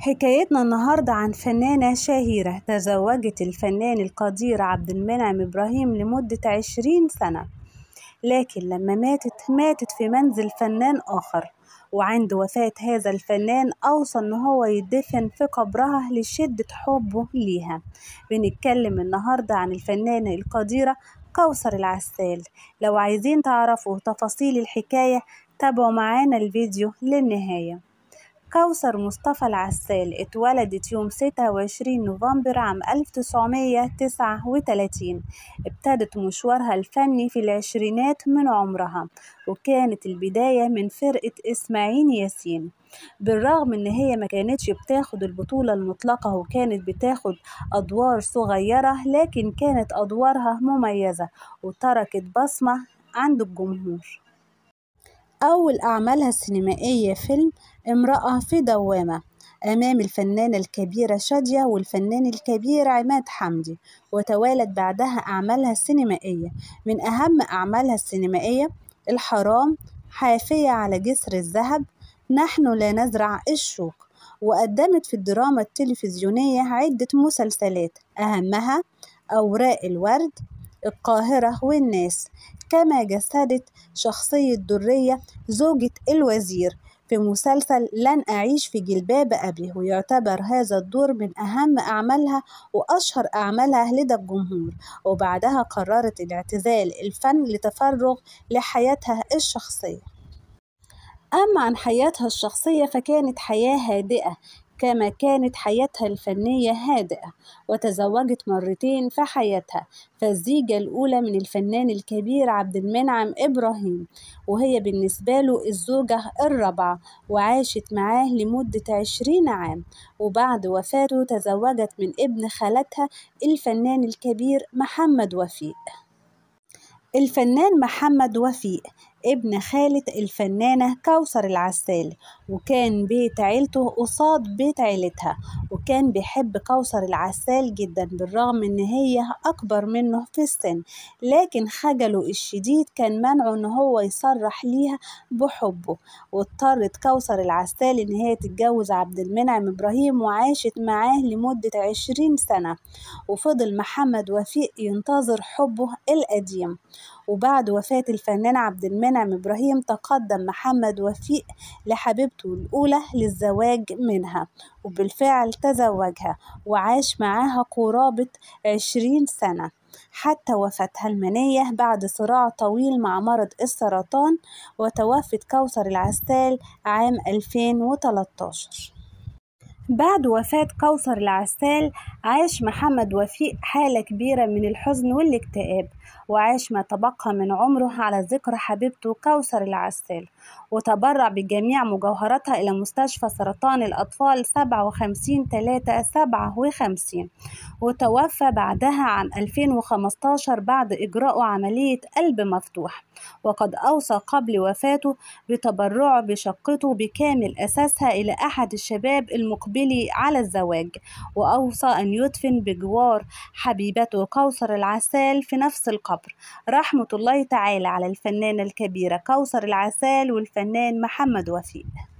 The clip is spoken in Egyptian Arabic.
حكايتنا النهاردة عن فنانة شهيرة تزوجت الفنان القدير عبد المنعم إبراهيم لمدة عشرين سنة لكن لما ماتت ماتت في منزل فنان آخر وعند وفاة هذا الفنان أوصى إن هو يدفن في قبرها لشدة حبه ليها بنتكلم النهاردة عن الفنانة القديرة كوثر العسال لو عايزين تعرفوا تفاصيل الحكاية تابعوا معانا الفيديو للنهاية كوثر مصطفى العسال اتولدت يوم ستة وعشرين نوفمبر عام ألف تسعمية تسعة وتلاتين ابتدت مشوارها الفني في العشرينات من عمرها وكانت البداية من فرقة إسماعيل ياسين بالرغم ان هي ما كانتش بتاخد البطولة المطلقة وكانت بتاخد ادوار صغيرة لكن كانت ادوارها مميزة وتركت بصمة عند الجمهور أول أعمالها السينمائية فيلم امرأة في دوامة أمام الفنانة الكبيرة شادية والفنان الكبير عماد حمدي وتوالت بعدها أعمالها السينمائية من أهم أعمالها السينمائية الحرام حافية على جسر الذهب نحن لا نزرع الشوك وقدمت في الدراما التلفزيونية عدة مسلسلات أهمها أوراق الورد القاهرة والناس كما جسدت شخصية درية زوجة الوزير في مسلسل لن أعيش في جلباب أبي ويعتبر هذا الدور من أهم أعمالها وأشهر أعمالها لدى الجمهور وبعدها قررت الاعتزال الفن لتفرغ لحياتها الشخصية أما عن حياتها الشخصية فكانت حياة هادئة كما كانت حياتها الفنية هادئة وتزوجت مرتين في حياتها فالزيجة الأولى من الفنان الكبير عبد المنعم إبراهيم وهي بالنسبة له الزوجة الرابعة وعاشت معاه لمدة عشرين عام وبعد وفاته تزوجت من ابن خالتها الفنان الكبير محمد وفيق الفنان محمد وفيق ابن خالة الفنانة كوثر العسال وكان بيت عيلته قصاد بيت عيلتها وكان بيحب كوثر العسال جدا بالرغم ان هي اكبر منه في السن لكن خجله الشديد كان منعه ان هو يصرح ليها بحبه واضطرت كوثر العسال ان هي تتجوز عبد المنعم ابراهيم وعاشت معاه لمدة عشرين سنة وفضل محمد وفيق ينتظر حبه القديم وبعد وفاة الفنان عبد المنعم إبراهيم تقدم محمد وفيق لحبيبته الأولى للزواج منها وبالفعل تزوجها وعاش معاها قرابة عشرين سنة حتى وفاتها المنية بعد صراع طويل مع مرض السرطان وتوفت كوثر العسال عام 2013 بعد وفاة كوثر العسال عاش محمد وفيق حالة كبيرة من الحزن والاكتئاب وعاش ما تبقى من عمره على ذكر حبيبته كوثر العسال وتبرع بجميع مجوهراتها إلى مستشفى سرطان الأطفال سبعة وخمسين تلاتة سبعة وخمسين وتوفى بعدها عام 2015 بعد إجراء عملية قلب مفتوح وقد أوصى قبل وفاته بتبرعه بشقته بكامل أساسها إلى أحد الشباب المقبلي على الزواج وأوصى أن يدفن بجوار حبيبته كوثر العسال في نفس القبر رحمة الله تعالى على الفنانة الكبيرة كوثر العسال والفنان محمد وفيق